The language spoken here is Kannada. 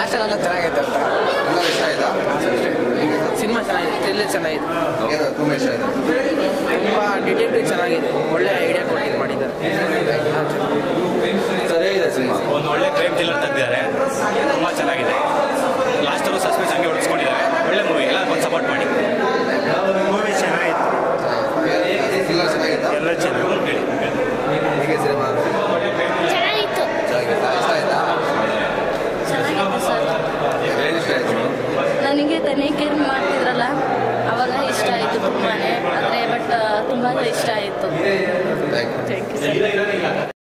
ಲಾಸ್ಟಲ್ಲೆಲ್ಲ ಚೆನ್ನಾಗೈತೆ ಅಂತ ಎಲ್ಲ ಇಷ್ಟ ಆಯ್ತಾ ಸಿನಿಮಾ ಚೆನ್ನಾಗಿದೆ ಥ್ರಿಲ್ಲರ್ ಚೆನ್ನಾಗಿದೆ ಏನು ತುಂಬ ಇಷ್ಟ ಆಯ್ತಾ ತುಂಬ ಡಿಟೆಕ್ಟಿವ್ ಚೆನ್ನಾಗಿದೆ ಒಳ್ಳೆ ಐಡಿಯಾ ಕೊಟ್ಟು ಮಾಡಿದ್ದಾರೆ ಸರ್ ಹೇಗಿದೆ ಸಿನಿಮಾ ಒಂದು ಒಳ್ಳೆ ಕ್ರೈಮ್ ಥ್ರಿಲ್ಲರ್ ತೆಗೆದಿದ್ದಾರೆ ತುಂಬ ಚೆನ್ನಾಗಿದೆ ಲಾಸ್ಟಲ್ಲೂ ಸಸ್ಪೆನ್ಸ್ ಹಂಗೆ ಉಳಿಸ್ಕೊಂಡಿದ್ದಾರೆ ಒಳ್ಳೆ ಮೂವಿ ಎಲ್ಲ ಬಂದು ಸಪೋರ್ಟ್ ಮಾಡಿ ಮೂವಿ ಚೆನ್ನಾಗಿತ್ತು ಎಲ್ಲ ಚೆನ್ನಾಗಿತ್ತಾ ಎಲ್ಲ ಚೆನ್ನಾಗಿ ಹೇಗೆ ಸಿನಿಮಾ ಚೆನ್ನಾಗಿತ್ತು ಚೆನ್ನಾಗಿತ್ತಾ ಇಷ್ಟ ಆಯ್ತಾ ಚೆನ್ನಾಗಿತ್ತು ಸರ್ ಏನು ಇಷ್ಟ ಆಯ್ತು ನನಗೆ ತನಿಖೆ ಮಾಡ್ತಿದ್ರಲ್ಲ ಅವಾಗ ಇಷ್ಟ ಆಯಿತು ತುಂಬಾ ಆದರೆ ಬಟ್ ತುಂಬ ಇಷ್ಟ ಆಯಿತು thank you thank you sir